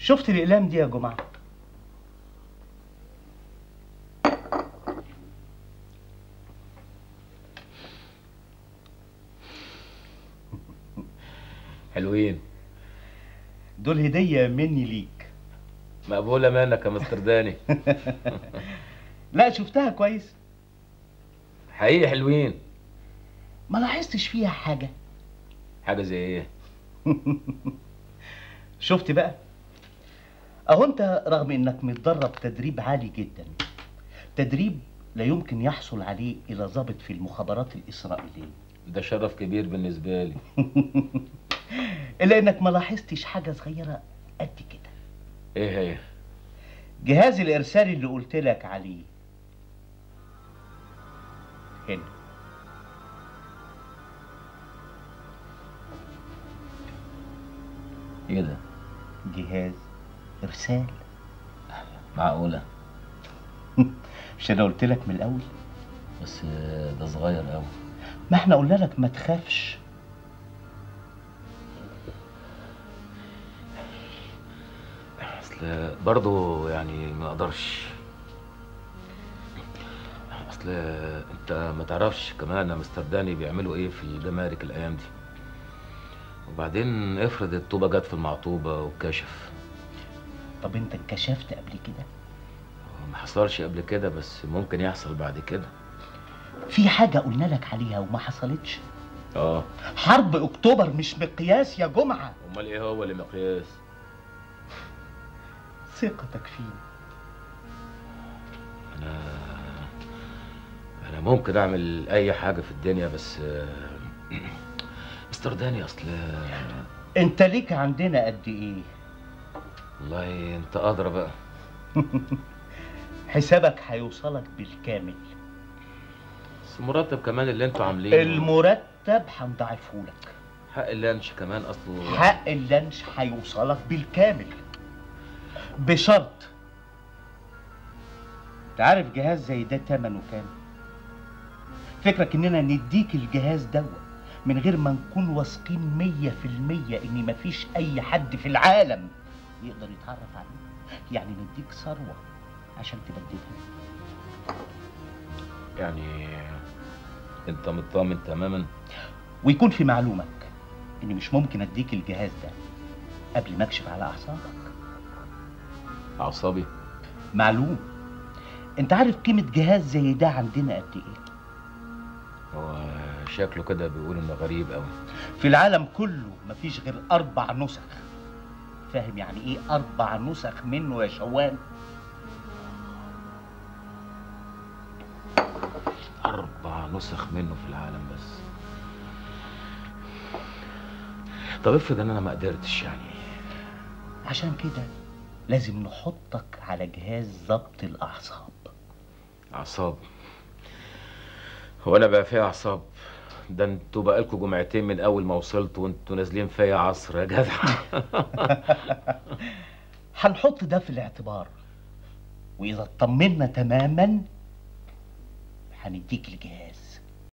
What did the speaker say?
شفت الاقلام دي يا جمعه حلوين دول هديه مني ليك مقبولة منك يا مستر داني لا شفتها كويس حقيقي حلوين ما لاحظتش فيها حاجه حاجة زي ايه شفت بقى اهو انت رغم انك متدرب تدريب عالي جدا تدريب لا يمكن يحصل عليه الا ضابط في المخابرات الاسرائيليه ده شرف كبير بالنسبة لي الا انك ما لاحظتش حاجه صغيره قد كده ايه هي جهاز الارسال اللي قلت لك عليه هنا ايه ده جهاز ارسال معقولة مش انا قلت لك من الاول بس ده صغير قوي ما احنا قلنا لك ما تخافش اصل برضه يعني ما اقدرش اصل انت ما تعرفش كمان يا مستر داني بيعملوا ايه في الجمارك الايام دي وبعدين افرض الطوبه جت في المعطوبه وكشف طب انت انكشفت قبل كده ما حصلش قبل كده بس ممكن يحصل بعد كده في حاجه قلنا لك عليها وما حصلتش اه حرب اكتوبر مش مقياس يا جمعه امال ايه هو اللي مقياس ثقتك فيه انا انا ممكن اعمل اي حاجه في الدنيا بس آه، مستر داني اصل انت ليك عندنا قد ايه والله انت ادرى بقى حسابك هيوصلك بالكامل بس المرتب كمان اللي انتوا عاملينه المرتب هنضاعفه لك حق اللانش كمان اصله حق اللانش هيوصلك بالكامل بشرط تعرف جهاز زي ده تمنه كام فكرك اننا نديك الجهاز دوا من غير ما نكون واثقين مية في المية ان مفيش اي حد في العالم يقدر يتعرف عليه يعني نديك ثروة عشان تبدلها يعني انت مطمن تماما ويكون في معلومك اني مش ممكن اديك الجهاز ده قبل ما اكشف على اعصابك اعصابي معلوم انت عارف قيمة جهاز زي ده عندنا قد ايه هو شكله كده بيقول انه غريب قوي في العالم كله مفيش غير اربع نسخ فاهم يعني ايه اربع نسخ منه يا شوان اربع نسخ منه في العالم بس طب افرض ان انا ما قدرتش يعني عشان كده لازم نحطك على جهاز ضبط الاعصاب اعصاب هو انا بقى فيها اعصاب ده انتوا بقالكوا جمعتين من اول ما وصلت وانتوا نازلين فيا عصر يا جدع هنحط ده في الاعتبار واذا اطمنا تماما هنديك الجهاز